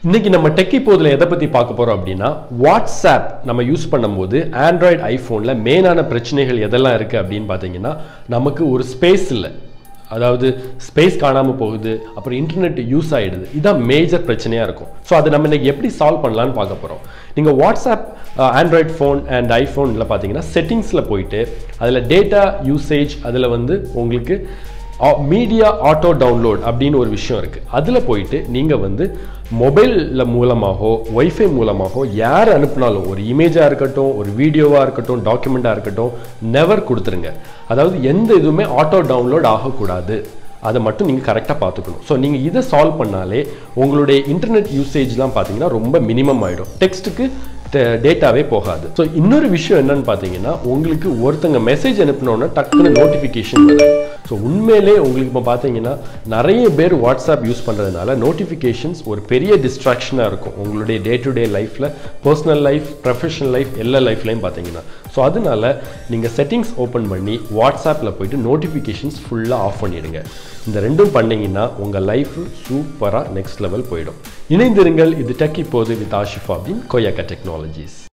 இன்னைக்கு நம்ம டெக் இப்போதில் எதை பற்றி பார்க்க போகிறோம் அப்படின்னா வாட்ஸ்அப் நம்ம யூஸ் பண்ணும்போது ஆண்ட்ராய்டு ஐஃபோனில் மெயினான பிரச்சனைகள் எதெல்லாம் இருக்குது அப்படின்னு பார்த்தீங்கன்னா நமக்கு ஒரு ஸ்பேஸ் இல்லை அதாவது ஸ்பேஸ் காணாமல் போகுது அப்புறம் இன்டர்நெட் யூஸ் ஆகிடுது இதான் மேஜர் பிரச்சனையாக இருக்கும் ஸோ அதை நம்ம இன்னைக்கு எப்படி சால்வ் பண்ணலான்னு பார்க்க போகிறோம் நீங்கள் வாட்ஸ்அப் ஆண்ட்ராய்ட் ஃபோன் அண்ட் ஐஃபோனில் பார்த்தீங்கன்னா செட்டிங்ஸில் போயிட்டு அதில் டேட்டா யூசேஜ் அதில் வந்து உங்களுக்கு மீடியா ஆட்டோ டவுன்லோட் அப்படின்னு ஒரு விஷயம் இருக்குது அதில் போயிட்டு நீங்கள் வந்து மொபைலில் மூலமாகவோ ஒய்ஃபை மூலமாகவோ யார் அனுப்புனாலும் ஒரு இமேஜாக இருக்கட்டும் ஒரு வீடியோவாக இருக்கட்டும் டாக்குமெண்ட்டாக இருக்கட்டும் நெவர் கொடுத்துருங்க அதாவது எந்த இதுவுமே ஆட்டோ டவுன்லோட் ஆகக்கூடாது அதை மட்டும் நீங்கள் கரெக்டாக பார்த்துக்கணும் ஸோ நீங்கள் இதை சால்வ் பண்ணாலே உங்களுடைய இன்டர்நெட் யூசேஜ்லாம் பார்த்தீங்கன்னா ரொம்ப மினிமம் ஆகிடும் டெக்ஸ்ட்டுக்கு டேட்டாவே போகாது ஸோ இன்னொரு விஷயம் என்னன்னு பார்த்தீங்கன்னா உங்களுக்கு ஒருத்தங்க மெசேஜ் அனுப்பினோன்னா டக்குன்னு நோட்டிஃபிகேஷன் வருது ஸோ உண்மையிலே உங்களுக்கு இப்போ பார்த்தீங்கன்னா நிறைய பேர் வாட்ஸ்அப் யூஸ் பண்ணுறதுனால நோட்டிஃபிகேஷன்ஸ் ஒரு பெரிய டிஸ்ட்ராக்ஷனாக இருக்கும் உங்களுடைய டே டு டே லைஃப்பில் பர்சனல் லைஃப் ப்ரொஃபஷனல் லைஃப் எல்லா லைஃப்லையும் பார்த்தீங்கன்னா ஸோ அதனால நீங்கள் செட்டிங்ஸ் ஓப்பன் பண்ணி வாட்ஸ்அப்பில் போயிட்டு நோட்டிஃபிகேஷன்ஸ் ஃபுல்லாக ஆஃப் பண்ணிடுங்க இந்த ரெண்டும் பண்ணீங்கன்னா உங்கள் லைஃப் சூப்பராக நெக்ஸ்ட் லெவல் போயிடும் இணைந்திருங்கள் இது டெக் இப்போது வித் ஆஷிஃபா பின் கொய்யாக்கா டெக்னாலஜிஸ்